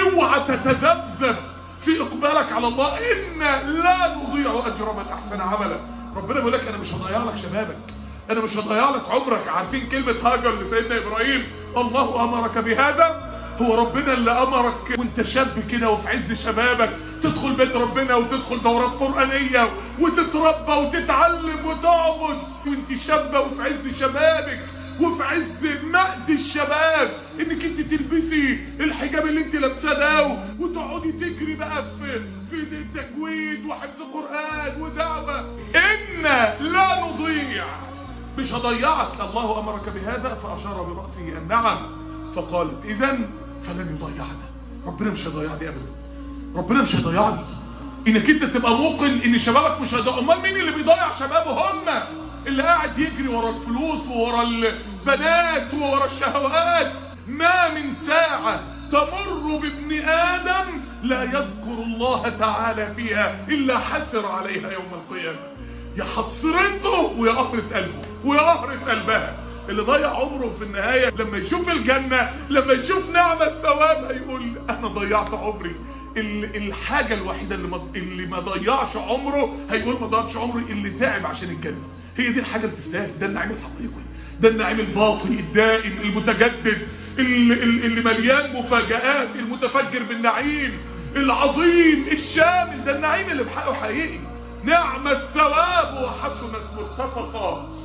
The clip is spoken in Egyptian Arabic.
اوعى تتذبذب في اقبالك على الله ان لا نضيع اجر من احسن عملا ربنا بيقول لك انا مش هضيع لك شبابك انا مش هضيع لك عمرك عارفين كلمة هاجر لسيدنا ابراهيم الله امرك بهذا هو ربنا اللي امرك وانت شاب كده وفي عز شبابك تدخل بيت ربنا وتدخل دورات قرآنية وتتربى وتتعلم وتعبد وانت شابة وفي عز شبابك وفي عز مقد الشباب انك انت تلبسي الحجاب اللي انت لابساه ده وتقعدي تجري بقى في في تجويد وحفظ قرآن ودعوة ان لا نضيع مش هضيعك الله امرك بهذا فاشار برأسه النعم فقالت اذا فلن يضيعنا ربنا مش هيضيعني ابدا ربنا مش هيضيعني انك انت تبقى موقن ان شبابك مش هيضيع امال مين اللي بيضيع شبابه هم اللي قاعد يجري ورا الفلوس وورا البنات وورا الشهوات ما من ساعة تمر بابن آدم لا يذكر الله تعالى فيها إلا حسر عليها يوم القيامة يا حسرته ويا قهرة قلبه ويا قهرة قلبها اللي ضيع عمره في النهاية لما يشوف الجنة لما يشوف نعمة الثواب هيقول انا ضيعت عمري الحاجة الوحيدة اللي ما, اللي ما ضيعش عمره هيقول ما ضيعش عمري اللي تعب عشان الجنة هي دي الحاجة اللي تستاهل ده النعيم الحقيقي ده النعيم الباطني الدائم المتجدد اللي, اللي مليان مفاجآت المتفجر بالنعيم العظيم الشامل ده النعيم اللي بحقه حقيقي نعم الثواب وحسنت مرتفقا